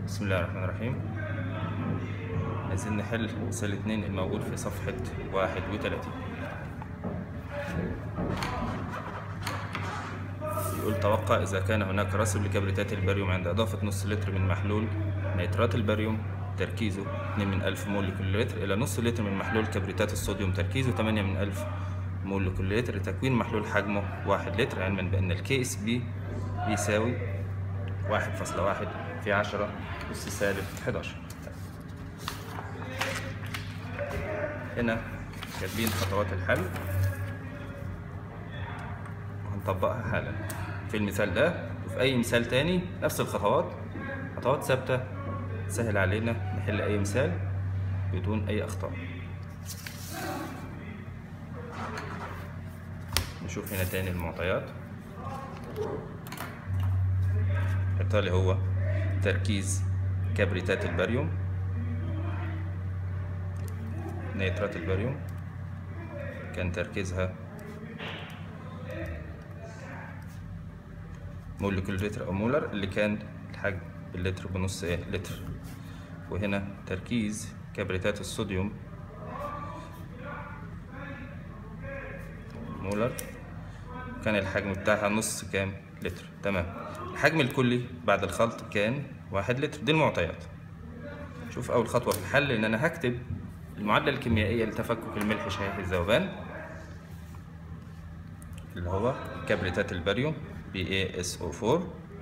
بسم الله الرحمن الرحيم عايزين نحل مثال اتنين الموجود في صفحة واحد وتلاتين يقول توقع إذا كان هناك رسب لكبريتات الباريوم عند إضافة نص لتر من محلول نيترات الباريوم تركيزه 2 من 1000 مول لكل لتر إلى نص لتر من محلول كبريتات الصوديوم تركيزه 8 من 1000 مول لكل لتر لتكوين محلول حجمه 1 لتر علما بأن الكي اس بي بيساوي 1.1 في 10 أس سالب 11 هنا كاتبين خطوات الحل وهنطبقها حالا في المثال ده وفي أي مثال تاني نفس الخطوات خطوات ثابتة تسهل علينا نحل أي مثال بدون أي أخطاء نشوف هنا تاني المعطيات حطها لي هو تركيز كبريتات الباريوم نيترات الباريوم كان تركيزها مول لكل لتر أو مولر اللي كان الحجم باللتر بنص إيه لتر وهنا تركيز كبريتات الصوديوم مولر كان الحجم بتاعها نص كام لتر تمام الحجم الكلي بعد الخلط كان واحد لتر دي المعطيات شوف أول خطوة في الحل إن أنا هكتب المعادلة الكيميائية لتفكك الملح شحيح الذوبان اللي هو كبريتات الباريوم BaSO4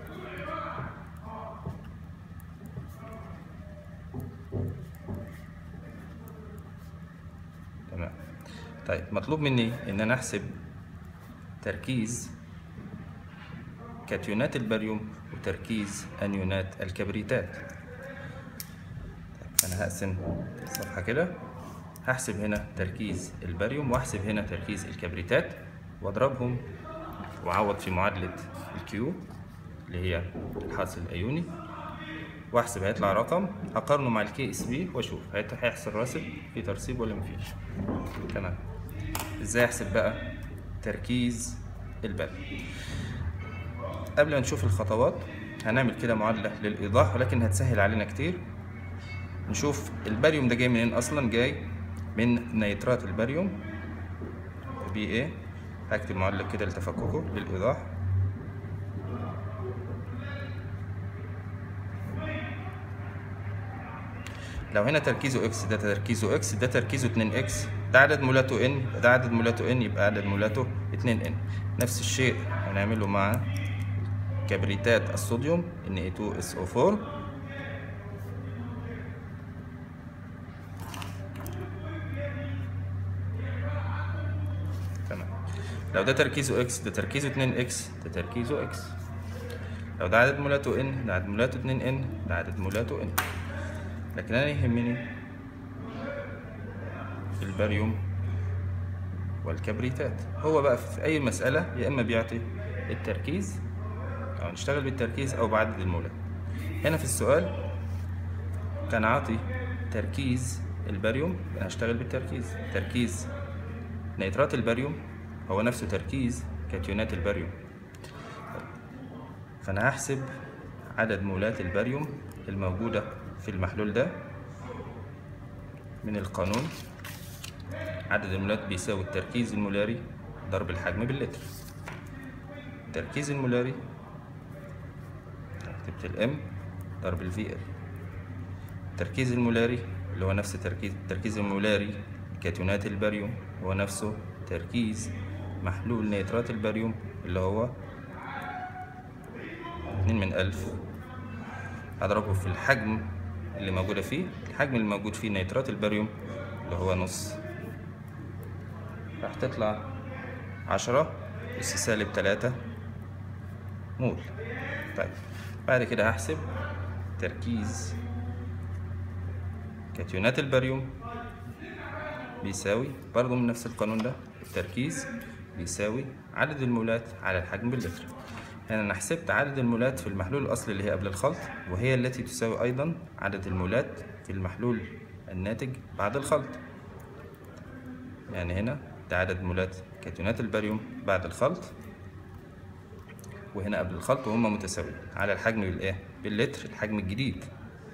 تمام طيب مطلوب مني ان انا احسب تركيز كاتيونات الباريوم وتركيز انيونات الكبريتات طيب انا هقسم الصفحه كده هحسب هنا تركيز الباريوم واحسب هنا تركيز الكبريتات واضربهم واعوض في معادله الكيو اللي هي الحاصل الايوني واحسب هيطلع رقم هقارنه مع الكي اس بي واشوف هيحصل راسب في ترسيب ولا مفيش تمام ازاي احسب بقى تركيز الباريوم قبل ما نشوف الخطوات هنعمل كده معادله للايضاح ولكن هتسهل علينا كتير نشوف الباريوم ده جاي منين اصلا جاي من نيترات الباريوم بي ايه هكتب معادلة كده لتفككه للإيضاح لو هنا تركيزه اكس ده تركيزه اكس ده تركيزه 2 اكس ده عدد مولاته ان ده عدد مولاته ان يبقى عدد مولاته 2 ان نفس الشيء هنعمله مع كبريتات الصوديوم Na2SO4 تمام لو ده تركيزه اكس ده تركيزه 2 اكس ده تركيزه اكس لو ده عدد مولاته ان ده عدد مولاته 2 ان ده عدد مولاته ان لكن انا يهمني الباريوم والكبريتات هو بقى في اي مسألة يا اما بيعطي التركيز او نشتغل بالتركيز او بعدد المولات هنا في السؤال كان عاطي تركيز الباريوم انا هشتغل بالتركيز تركيز نيترات الباريوم هو نفسه تركيز كاتيونات الباريوم فأنا هحسب عدد مولات الباريوم الموجودة في المحلول ده من القانون عدد المولات بيساوي التركيز المولاري ضرب الحجم باللتر التركيز المولاري كتبت الام ضرب الفي ال التركيز المولاري اللي هو نفس تركيز التركيز المولاري كاتيونات الباريوم هو نفسه تركيز محلول نيترات الباريوم اللي هو اتنين من ألف هضربه في الحجم اللي موجودة فيه الحجم اللي موجود فيه نيترات الباريوم اللي هو نص راح تطلع عشرة أس سالب تلاتة مول طيب بعد كده هحسب تركيز كاتيونات الباريوم بيساوي برضو من نفس القانون ده التركيز بيساوي عدد المولات على الحجم باللتر هنا أنا حسبت عدد المولات في المحلول الأصلي اللي هي قبل الخلط وهي التي تساوي أيضا عدد المولات في المحلول الناتج بعد الخلط يعني هنا ده عدد مولات كاتيونات الباريوم بعد الخلط وهنا قبل الخلط وهما متساويين على الحجم بالايه باللتر الحجم الجديد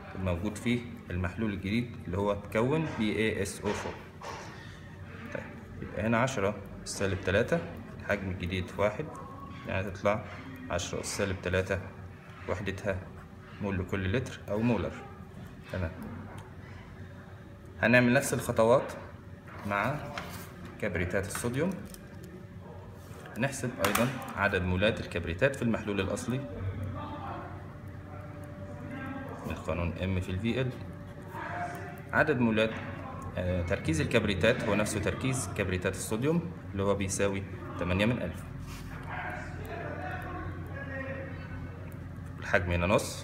الموجود فيه المحلول الجديد اللي هو تكون BaSO4 طيب يبقى هنا عشرة سالب تلاتة الحجم الجديد واحد يعني تطلع عشرة أس سالب تلاتة وحدتها مول لكل لتر أو مولر تمام هنعمل نفس الخطوات مع كبريتات الصوديوم هنحسب أيضا عدد مولات الكبريتات في المحلول الأصلي من قانون M في ال VL عدد مولات آه، تركيز الكبريتات هو نفسه تركيز كبريتات الصوديوم اللي هو بيساوي 8 من ألف الحجم هنا نص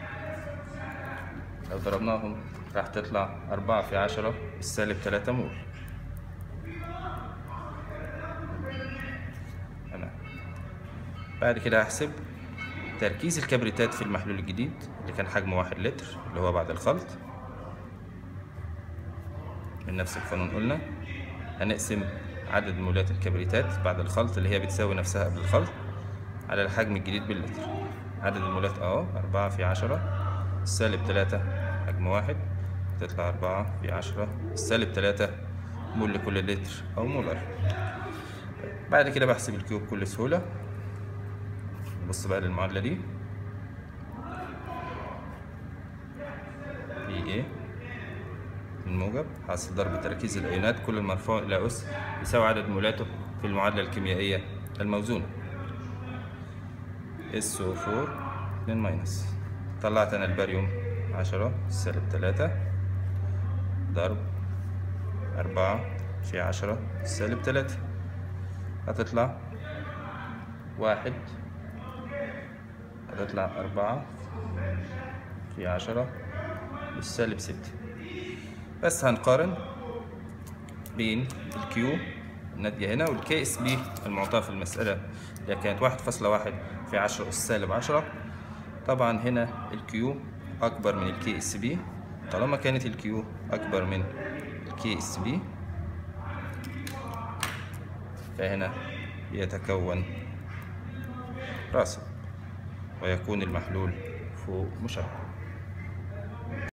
لو ضربناهم راح تطلع أربعة في عشرة السالب تلاتة مول تمام بعد كده هحسب تركيز الكبريتات في المحلول الجديد اللي كان حجمه واحد لتر اللي هو بعد الخلط من نفس القانون قلنا هنقسم عدد مولات الكبريتات بعد الخلط اللي هي بتساوي نفسها قبل الخلط على الحجم الجديد باللتر عدد المولات اهو أربعة في عشرة السالب تلاتة حجم واحد تطلع أربعة في عشرة السالب تلاتة مول لكل لتر أو مولر بعد كده بحسب الكيوب بكل سهولة نبص بقى للمعادلة دي بي ايه الموجب حاصل ضرب تركيز الأيونات كل المرفوع إلى أس يساوي عدد مولاته في المعادلة الكيميائية الموزونة اس او 4 2 ماينس طلعت أنا الباريوم عشرة سالب تلاتة ضرب أربعة في عشرة سالب تلاتة هتطلع واحد هتطلع أربعة في عشرة بالسالب ستة بس هنقارن بين الكيو الناتجة هنا والكي اس بي المعطاة في المسألة اللي كانت واحد فاصلة واحد في عشرة أس سالب عشرة طبعا هنا الكيو أكبر من الكي اس بي طالما كانت الكيو أكبر من الكي اس بي فهنا يتكون راسب ويكون المحلول فوق مشبع